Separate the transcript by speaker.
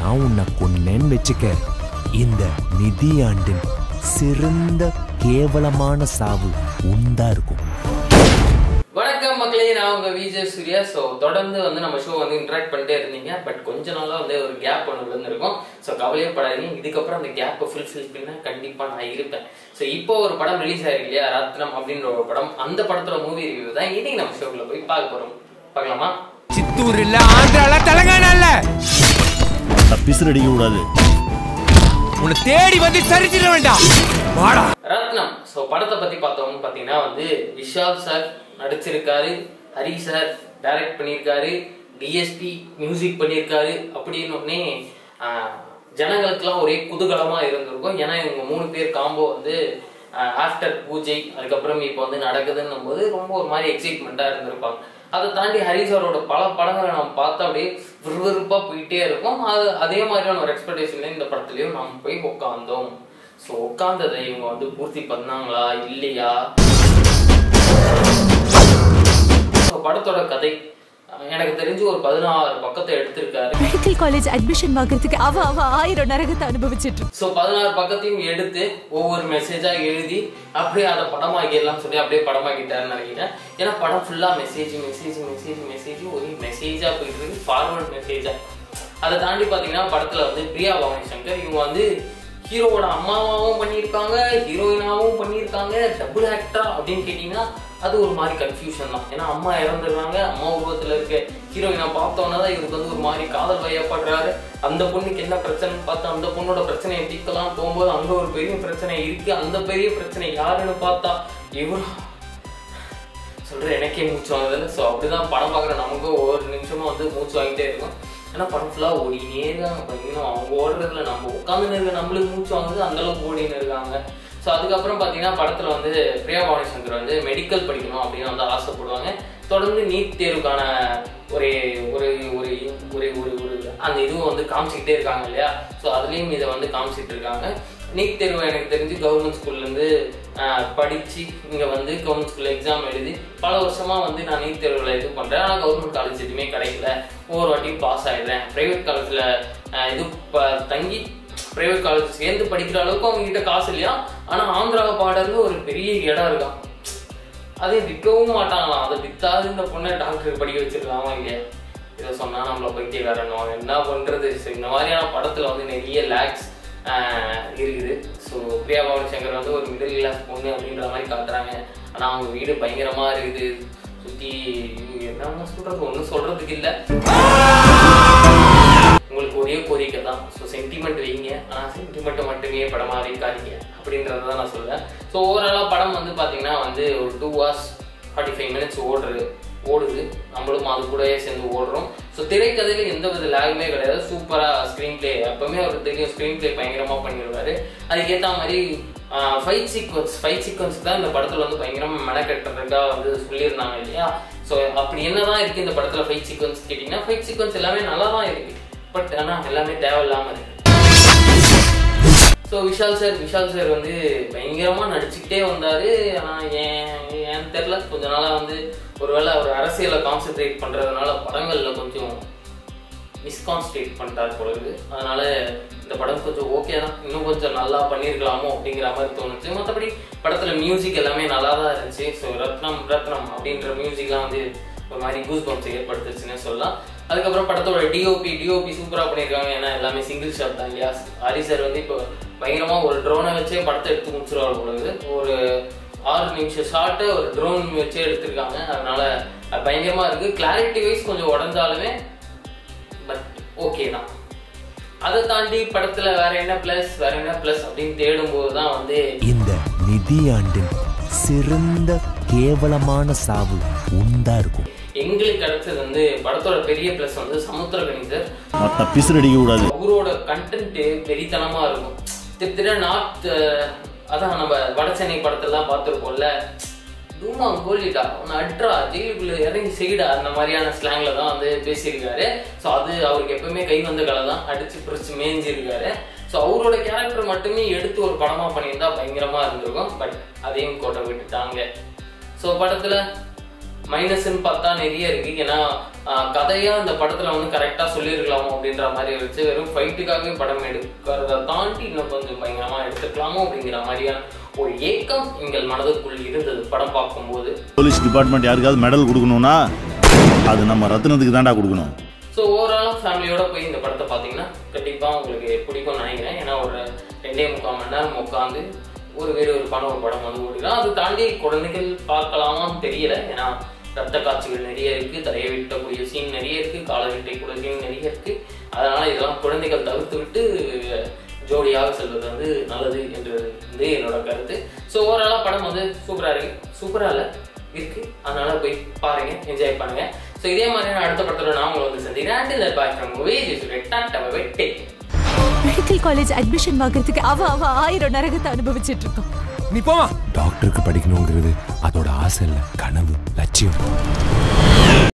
Speaker 1: நான் உன்னை கொன்னேன்னு வச்சுக்க இந்த நிதியாண்டின் சிறந்த கேவலமான சாவு உண்டா இருக்கும்
Speaker 2: வணக்கம் மக்களே நான் உங்க விஜய் சூர்யா ஸோ தொடர்ந்து வந்து நம்ம ஷோ வந்து இன்ட்ராக்ட் பண்ணிட்டே இருந்தீங்க பட் கொஞ்ச நாளா வந்து ஒரு கேப் ஒன்று விழுந்திருக்கும் ஸோ கவலையே படாதீங்க இதுக்கப்புறம் அந்த கேப்பை ஃபுல்ஃபில் பண்ண கண்டிப்பா நான் இருப்பேன் ஸோ இப்போ ஒரு படம் ரிலீஸ் ஆயிருக்கு இல்லையா ரத்னம் அப்படின்ற ஒரு படம் அந்த படத்தோட மூவி ரிவ்யூ தான் இன்னைக்கு நம்ம ஷோக்குள்ள போய் பார்க்க போறோம் பார்க்கலாமா
Speaker 3: சித்தூர் இல்ல ஆந்திரால தெலங்கானா இல்ல
Speaker 4: தப்பிசு அடிக்க கூடாது
Speaker 3: உன்னை தேடி வந்து சரிச்சிட வேண்டாம் வாடா
Speaker 2: ரத்னம் ஸோ படத்தை பத்தி பார்த்தோம்னு பார்த்தீங்கன்னா வந்து விஷால் சார் நடிச்சிருக்காரு ஹரி சார் டைரக்ட் பண்ணியிருக்காரு டிஎஸ்பி மியூசிக் பண்ணியிருக்காரு அப்படின்னு உடனே ஆஹ், ஜனங்களுக்கெல்லாம் ஒரே குதூகலமா இருந்திருக்கும் ஏன்னா இவங்க மூணு பேர் காம்போ வந்து ஆஃப்டர் பூஜை அதுக்கப்புறம் இப்போ வந்து நடக்குதுன்னும் போது ரொம்ப ஒரு மாதிரி எக்ஸைட்மெண்ட்டாக இருந்திருப்பாங்க அதை தாண்டி ஹரிசாரோட பல படங்களை நம்ம பார்த்தா அப்படியே விறுவிறுப்பா போயிட்டே இருக்கும் அது அதே மாதிரியான ஒரு எக்ஸ்பெக்டேஷன்ல இந்த படத்துலயும் நம்ம போய் உட்காந்தோம் ஸோ உட்காந்ததை இவங்க வந்து பூர்த்தி பண்ணாங்களா இல்லையா So, படத்தோட கதை அஹ், எனக்கு தெரிஞ்சு ஒரு பதினாறு பக்கத்தை எடுத்திருக்காரு
Speaker 5: மெடிக்கல் காலேஜ் அட்மிஷன் வாங்குறதுக்கு அவ அவ ஆயிரம் நரகத்தை அனுபவிச்சிட்டு இருக்கா.
Speaker 2: ஸோ பதினாறு பக்கத்தையும் எடுத்து ஒவ்வொரு மெசேஜா எழுதி அப்படியே அதை படமாக்கிடலாம் சொல்லி அப்படியே படமாக்கிட்டாருன்னு நினைக்கிறேன் ஏன்னா படம் ஃபுல்லா மெசேஜ் மெசேஜ் மெசேஜ் மெசேஜ் ஒரே மெசேஜா போயிட்டு இருக்கு ஃபார்வர்ட் மெசேஜா அதை தாண்டி பாத்தீங்கன்னா படத்துல வந்து பிரியா பவானி சங்கர் இவங்க வந்து ஹீரோவோட அம்மாவாவும் பண்ணியிருக்காங்க ஹீரோயினாவும் பண்ணியிருக்காங்க டபுள் ஆக்டரா அப்படின்னு கேட்டீங்கன்னா அது ஒரு மாதிரி கன்ஃபியூஷன் தான் ஏன்னா அம்மா இறந்துடுறாங்க அம்மா உருவத்துல இருக்க ஹீரோயினை பார்த்தோன்னா தான் இவருக்கு வந்து ஒரு மாதிரி காதல் வயப்படுறாரு அந்த பொண்ணுக்கு என்ன பிரச்சனைன்னு பார்த்து அந்த பொண்ணோட பிரச்சனையை தீர்க்கலாம் போகும்போது அங்க ஒரு பெரிய பிரச்சனை இருக்கு அந்த பெரிய பிரச்சனை யாருன்னு பார்த்தா இவர் சொல்ற எனக்கே மூச்சு வாங்குதுல ஸோ அப்படிதான் படம் பார்க்குற நமக்கும் ஒவ்வொரு நிமிஷமும் வந்து மூச்சு வாங்கிட்டே இருக்கும் ஏன்னா படம் ஃபுல்லாக ஓடினே இருக்காங்க பார்த்தீங்கன்னா அவங்க ஓடுறதுல நம்ம உட்காந்து இருக்க நம்மளுக்கு மூச்சு வாங்குது அந்த அளவுக்கு ஓடின்னு இருக்காங்க ஸோ அதுக்கப்புறம் பார்த்தீங்கன்னா படத்தில் வந்து பிரியா பவானி சங்கர் வந்து மெடிக்கல் படிக்கணும் அப்படின்னு வந்து ஆசைப்படுவாங்க தொடர்ந்து நீட் தேர்வுக்கான ஒரு ஒரு ஒரு ஒரு ஒரு ஒரு அந்த இதுவும் வந்து காமிச்சிக்கிட்டே இருக்காங்க இல்லையா ஸோ அதுலேயும் இதை வந்து காமிச்சிட்டு இருக்காங்க நீட் தேர்வு எனக்கு தெரிஞ்சு கவர்மெண்ட் ஸ்கூல்லேருந்து படித்து இங்கே வந்து கவர்மெண்ட் ஸ்கூலில் எக்ஸாம் எழுதி பல வருஷமாக வந்து நான் நீட் தேர்வில் இது பண்ணுறேன் ஆனால் கவர்மெண்ட் காலேஜ் எதுவுமே கிடைக்கல ஒவ்வொரு வாட்டியும் பாஸ் ஆகிடுறேன் ப்ரைவேட் காலேஜில் இது ப- தங்கி ப்ரைவேட் காலேஜ் சேர்ந்து படிக்கிற அளவுக்கு அவங்க கிட்ட காசு இல்லையா ஆனால் ஆந்திரா பாடர்னு ஒரு பெரிய இடம் இருக்கான் அதை விற்கவும் மாட்டாங்களாம் அதை வித்தாது இந்த பொண்ணை டாக்டருக்கு படிக்க வச்சிருக்காமா இல்லையா இதை சொன்னா நம்மள பைத்தியக்காரனோ என்ன பண்றது So, இந்த மாதிரியான படத்துல வந்து நிறைய லேக்ஸ் இருக்குது ஸோ பிரியா பவானி சங்கர் வந்து ஒரு மிடில் கிளாஸ் பொண்ணு அப்படின்ற மாதிரி காட்டுறாங்க ஆனா அவங்க வீடு பயங்கரமா இருக்குது சுத்தி என்ன சொல்றது ஒன்றும் சொல்றதுக்கு இல்லை உங்களுக்கு ஒரே கோரிக்கை தான் ஸோ சென்டிமெண்ட் வைங்க ஆனால் சென்டிமெண்ட்டை மட்டுமே படமாக வைக்காதீங்க அப்படின்றத தான் நான் சொல்லுவேன் ஸோ ஓவராலாக படம் வந்து பார்த்தீங்கன்னா வந்து ஒரு two hours forty five minutes ஓடுறது ஓடுது நம்மளும் அது கூடயே சேர்ந்து ஓடுறோம் ஸோ திரைக்கதையில் எந்த வித லேகுமே கிடையாது சூப்பராக ஸ்க்ரீன் பிளே எப்பவுமே அவர் தெரியும் ஸ்க்ரீன் பிளே பயங்கரமாக பண்ணிடுவாரு அதுக்கேற்ற மாதிரி ஃபைட் சீக்வன்ஸ் ஃபைட் சீக்வன்ஸ் தான் இந்த படத்தில் வந்து பயங்கரமாக மெனக்கட்டுறதுக்காக வந்து சொல்லியிருந்தாங்க இல்லையா ஸோ அப்படி என்னதான் இருக்கு இந்த படத்தில் ஃபைட் சீக்வன்ஸ் கேட்டிங்கன்னா ஃபைட் சீக்வன்ஸ் எல்லாமே நல்லா தான் இருக்கு பட் ஆனால் எல்லாமே தேவையில்லாமல் இருக்கு so Vishal sir Vishal sir வந்து பயங்கரமாக நடிச்சுக்கிட்டே வந்தார் ஆனால் ஏன் ஏன் தெரில கொஞ்ச நாளாக வந்து ஒருவேளை அவர் அரசியலை கான்சென்ட்ரேட் பண்ணுறதுனால படங்களில் கொஞ்சம் மிஸ்கான்சன்ட்ரேட் பண்ணிட்டார் போல இருக்கு அதனால இந்த படம் கொஞ்சம் ஓகே தான் இன்னும் கொஞ்சம் நல்லா பண்ணியிருக்கலாமோ அப்படிங்கிற மாதிரி தோணுச்சு மற்றபடி படத்தில் மியூசிக் எல்லாமே நல்லா தான் இருந்துச்சு ஸோ ரத்னம் ரத்னம் அப்படின்ற மியூசிக்லாம் வந்து ஒரு மாதிரி கூஸ் பம்ப்ஸ் ஏற்படுத்துச்சுன்னு சொல்லலாம் அதுக்கப்புறம் படத்தோட டிஓபி டிஓபி சூப்பராக பண்ணியிருக்காங்க ஏன்னா எல்லாமே சிங்கிள் ஷாட் தான் இல்லையா ஹரி சார் வந்து இப்போ பயங்கரமாக ஒரு ட்ரோனை வச்சே படத்தை எடுத்து முடிச்சிருவாரு போல இருக்கு ஒரு ஆறு நிமிஷம் ஷார்ட்டு ஒரு ட்ரோன் வச்சே எடுத்திருக்காங்க அதனால அது பயங்கரமாக இருக்கு கிளாரிட்டி வைஸ் கொஞ்சம் உடஞ்சாலுமே பட் ஓகே தான் அதை தாண்டி படத்துல வேற என்ன பிளஸ் வேற என்ன பிளஸ் அப்படின்னு தேடும்போது தான் வந்து
Speaker 1: இந்த நிதியாண்டின் சிறந்த கேவலமான சாவு உண்டா இருக்கும்
Speaker 2: எங்களுக்கு கிடைச்சது வந்து படத்தோட பெரிய பிளஸ் வந்து சமுத்திரகனி சார்
Speaker 4: தப்பிசு அடிக்க கூடாது
Speaker 2: அவரோட கண்டென்ட் வெறித்தனமா இருக்கும் திரு திரு நார்த் அதான் நம்ம வட சென்னை படத்தெல்லாம் பார்த்துருப்போம்ல தூமா கோலிடா உன்னை அட்ரா ஜெயிலுக்குள்ள இறங்கி செய்டா அந்த மாதிரியான ஸ்லாங்ல தான் வந்து பேசியிருக்காரு ஸோ அது அவருக்கு எப்பவுமே கை வந்த கலை தான் அடிச்சு பிடிச்சு மேய்ஞ்சிருக்காரு ஸோ அவரோட கேரக்டர் மட்டுமே எடுத்து ஒரு படமா பண்ணியிருந்தா பயங்கரமா இருந்திருக்கும் பட் அதையும் கோட்டை விட்டுட்டாங்க ஸோ படத்துல மைனஸ்ன்னு பார்த்தா நிறைய இருக்கு ஏன்னா ஆஹ், கதையா இந்த படத்துல வந்து கரெக்டா சொல்லியிருக்கலாமோ அப்படின்ற மாதிரி இருந்துச்சு வெறும் ஃபைட்டுக்காகவே படம் எடுக்கிறத தாண்டி இன்னும் கொஞ்சம் பயங்கரமா எடுத்துக்கலாமோ அப்படிங்கிற மாதிரியான ஒரு ஏக்கம் எங்கள் மனதுக்குள் இருந்தது படம் பார்க்கும்போது
Speaker 4: போலீஸ் டிபார்ட்மெண்ட் யாருக்காவது மெடல் கொடுக்கணும்னா அது நம்ம ரத்னத்துக்கு தான்டா கொடுக்கணும்
Speaker 2: ஸோ ஓவராலாக ஃபேமிலியோட போய் இந்த படத்தை பார்த்தீங்கன்னா கண்டிப்பாக உங்களுக்கு பிடிக்கும்னு நினைக்கிறேன் ஏன்னா ஒரு ரெண்டே முக்கால் மணி நேரம் உட்காந்து ஒரு வேறு ஒரு படம் ஒரு படம் வந்து ஓடிக்கலாம் அதை தாண்டி குழந்தைகள் பார்க்கலாமான்னு தெரியல ஏன்னா ரத்த காட்சிகள் நிறைய இருக்கு தலையை விட்டக்கூடிய சீன் நிறைய இருக்கு காலை விட்டக்கூடிய சீன் நிறைய இருக்கு அதனால இதெல்லாம் குழந்தைகள் தவிர்த்து விட்டு ஜோடியாக செல்வது வந்து நல்லது என்று வந்து என்னோட கருத்து ஸோ ஓவராலாக படம் வந்து சூப்பராக இருக்கு சூப்பராக இல்லை இருக்கு அதனால போய் பாருங்க என்ஜாய் பண்ணுங்க ஸோ இதே மாதிரியான அடுத்த படத்துல நான் உங்களை வந்து சந்திக்கிறேன் அண்டில் பாய் ஃப்ரம் வேஜ் டாட்டா டேக்
Speaker 5: மெடிக்கல் காலேஜ் அட்மிஷன் வாங்குறதுக்கு அவ அவ ஆயிரம் நரகத்தை அனுபவிச்சிட்டு இருக்கோம்
Speaker 3: நீ போமா
Speaker 1: டாக்டருக்கு படிக்கணுங்கிறது அதோட ஆசை இல்லை கனவு லட்சியம்